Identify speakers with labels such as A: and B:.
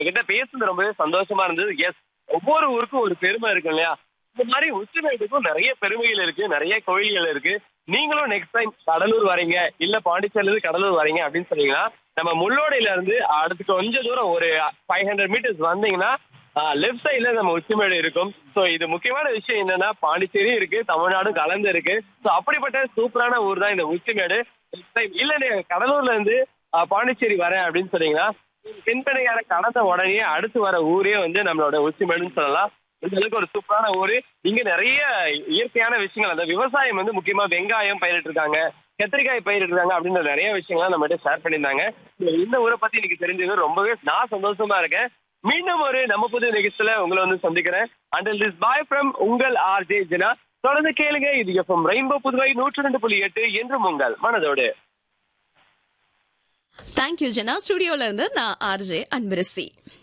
A: உங்ககிட்ட பேசுனது ரொம்பவே சந்தோஷமா இருந்தது எஸ் ஒவ்வொரு ஊருக்கும் ஒரு பெருமை இருக்கு இல்லையா இந்த மாதிரி உச்சிமேட்டுக்கும் நிறைய பெருமைகள் இருக்கு நிறைய கோயில்கள் இருக்கு நீங்களும் நெக்ஸ்ட் டைம் கடலூர் வரீங்க இல்ல பாண்டிச்சேரில இருந்து கடலூர் வரீங்க அப்படின்னு சொன்னீங்கன்னா நம்ம முள்ளோடையில இருந்து அடுத்து கொஞ்சம் தூரம் ஒரு ஃபைவ் ஹண்ட்ரட் மீட்டர்ஸ் வந்தீங்கன்னா லெஃப்ட் சைட்ல நம்ம உச்சிமேடு இருக்கும் சோ இது முக்கியமான விஷயம் என்னன்னா பாண்டிச்சேரி இருக்கு தமிழ்நாடும் கலந்து இருக்கு சோ அப்படிப்பட்ட சூப்பரான ஊர் தான் இந்த உச்சிமேடு Next time இல்ல நீங்க கடலூர்ல இருந்து ஆஹ், பாண்டிச்சேரி வரேன் அப்படின்னு சொன்னீங்கன்னா தென்பெண்ணையார கடந்த உடனே அடுத்து வர ஊரே வந்து நம்மளோட உச்சிமேடுன்னு சொல்லலாம் இந்த அளவுக்கு ஒரு சூப்பரான ஊரு இங்க நிறைய இயற்கையான விஷயங்கள் அந்த விவசாயம் வந்து முக்கியமா வெங்காயம் பயிரிட்டு இருக்காங்க கத்திரிக்காய் பயிரிட்டு இருக்காங்க அப்படின்ற நிறைய விஷயங்கள்லாம் நம்ம ஷேர் பண்ணியிருந்தாங்க இந்த ஊரை பத்தி இன்னைக்கு தெரிஞ்சது ரொம்பவே நான் சந்தோஷமா இருக்கேன் மீண்டும் ஒரு நம்ம புது நிகழ்ச்சியில உங்களை வந்து சந்திக்கிறேன் அண்டில் திஸ் பாய் ஃப்ரம் உங்கள் ஆர் ஜே ஜனா தொடர்ந்து கேளுங்க இது எஃப்எம் ரெயின்போ புதுவை நூற்றி ரெண்டு புள்ளி எட்டு என்றும் உங்கள் மனதோடு
B: தேங்க்யூ ஜெனா ஸ்டுடியோல இருந்து நான் ஆர்ஜே அன்பரசி